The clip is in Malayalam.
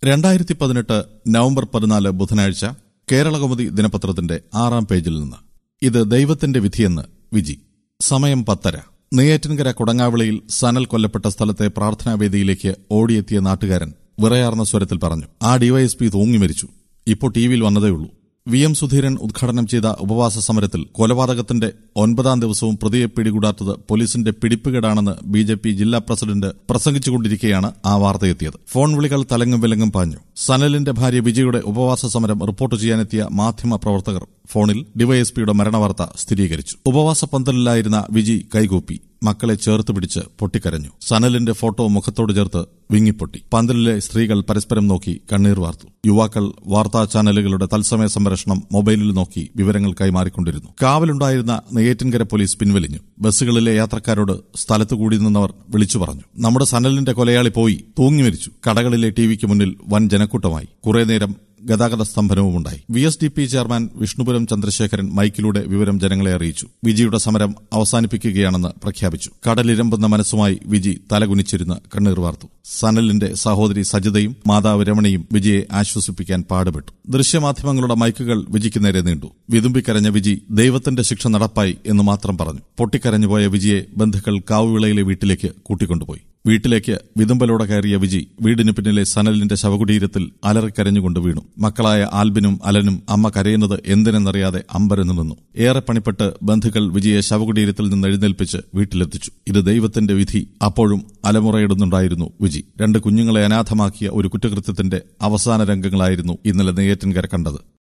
രണ്ടായിരത്തി പതിനെട്ട് നവംബർ പതിനാല് ബുധനാഴ്ച കേരളകൗമുദി ദിനപത്രത്തിന്റെ ആറാം പേജിൽ നിന്ന് ഇത് ദൈവത്തിന്റെ വിധിയെന്ന് വിജി സമയം പത്തര നെയ്യാറ്റിൻകര കൊടങ്ങാവിളയിൽ സനൽ കൊല്ലപ്പെട്ട സ്ഥലത്തെ പ്രാർത്ഥനാവേദിയിലേക്ക് ഓടിയെത്തിയ നാട്ടുകാരൻ വിറയാർന്ന സ്വരത്തിൽ പറഞ്ഞു ആ ഡിവൈഎസ്പി തൂങ്ങി മരിച്ചു ഇപ്പോൾ ടിവിയിൽ വന്നതേയുള്ളൂ വി എം സുധീരൻ ഉദ്ഘാടനം ചെയ്ത ഉപവാസ സമരത്തിൽ കൊലപാതകത്തിന്റെ ഒൻപതാം ദിവസവും പ്രതിയെ പിടികൂടാത്തത് പോലീസിന്റെ പിടിപ്പുകേടാണെന്ന് ബി ജെ പി ജില്ലാ പ്രസിഡന്റ് പ്രസംഗിച്ചുകൊണ്ടിരിക്കെയാണ് ആ വാർത്തയെത്തിയത് ഫോൺ വിളികൾ തലങ്ങും വിലങ്ങും പാഞ്ഞു സനലിന്റെ ഭാര്യ വിജയുടെ ഉപവാസ സമരം റിപ്പോർട്ട് ചെയ്യാനെത്തിയ മാധ്യമ പ്രവർത്തകർ ഫോണിൽ ഡിവൈഎസ്പിയുടെ മരണവാർത്ത സ്ഥിരീകരിച്ചു ഉപവാസ പന്തലിലായിരുന്ന വിജി കൈകൂപ്പി മക്കളെ ചേർത്ത് പിടിച്ച് പൊട്ടിക്കരഞ്ഞു സനലിന്റെ ഫോട്ടോ മുഖത്തോട് ചേർത്ത് വിങ്ങിപ്പൊട്ടി പന്തലിലെ സ്ത്രീകൾ പരസ്പരം നോക്കി കണ്ണീർ വാർത്തു യുവാക്കൾ വാർത്താ ചാനലുകളുടെ തത്സമയ സംപ്രേഷണം മൊബൈലിൽ നോക്കി വിവരങ്ങൾ കൈമാറിക്കൊണ്ടിരുന്നു കാവലുണ്ടായിരുന്ന നെയ്യാറ്റിൻകര പോലീസ് പിൻവലിഞ്ഞു ബസ്സുകളിലെ യാത്രക്കാരോട് സ്ഥലത്ത് കൂടി നിന്നവർ വിളിച്ചു പറഞ്ഞു നമ്മുടെ സനലിന്റെ കൊലയാളി പോയി തൂങ്ങി മരിച്ചു കടകളിലെ ടിവിക്ക് മുന്നിൽ വൻ ജനക്കൂട്ടമായി കുറേ നേരം ഗതാഗത സ്തംഭനവുമുണ്ടായി V S D P chairman Vishnupuram Chandrasekharan മൈക്കിലൂടെ വിവരം ജനങ്ങളെ അറിയിച്ചു വിജിയുടെ സമരം അവസാനിപ്പിക്കുകയാണെന്ന് പ്രഖ്യാപിച്ചു കടലിരമ്പുന്ന മനസ്സുമായി വിജി തലകുനിച്ചിരുന്ന് കണ്ണീർ വാർത്തു സനലിന്റെ സഹോദരി സജിതയും മാതാവ് രമണിയും വിജിയെ ആശ്വസിപ്പിക്കാൻ പാടുപെട്ടു ദൃശ്യമാധ്യമങ്ങളുടെ മൈക്കുകൾ വിജിക്ക് നേരെ നീണ്ടു വിതുമ്പിക്കരഞ്ഞ വിജി ദൈവത്തിന്റെ ശിക്ഷ നടപ്പായി എന്ന് മാത്രം പറഞ്ഞു പൊട്ടിക്കരഞ്ഞുപോയ വിജിയെ ബന്ധുക്കൾ കാവുവിളയിലെ വീട്ടിലേക്ക് കൂട്ടിക്കൊണ്ടുപോയി വീട്ടിലേക്ക് വിതുമ്പലോടെ കയറിയ വിജി വീടിന് പിന്നിലെ സനലിന്റെ ശവകുടീരത്തിൽ അലറിക്കരഞ്ഞുകൊണ്ട് വീണു മക്കളായ ആൽബിനും അലനും അമ്മ കരയുന്നത് എന്തിനെന്നറിയാതെ അമ്പരന്ന് നിന്നു ഏറെ പണിപ്പെട്ട് ബന്ധുക്കൾ വിജയെ ശവകുടീരത്തിൽ നിന്ന് എഴുന്നേൽപ്പിച്ച് വീട്ടിലെത്തിച്ചു ഇത് ദൈവത്തിന്റെ വിധി അപ്പോഴും അലമുറയിടുന്നുണ്ടായിരുന്നു വിജി രണ്ട് കുഞ്ഞുങ്ങളെ അനാഥമാക്കിയ ഒരു കുറ്റകൃത്യത്തിന്റെ അവസാന രംഗങ്ങളായിരുന്നു ഇന്നലെ നെയ്യാറ്റിൻകര കണ്ടത്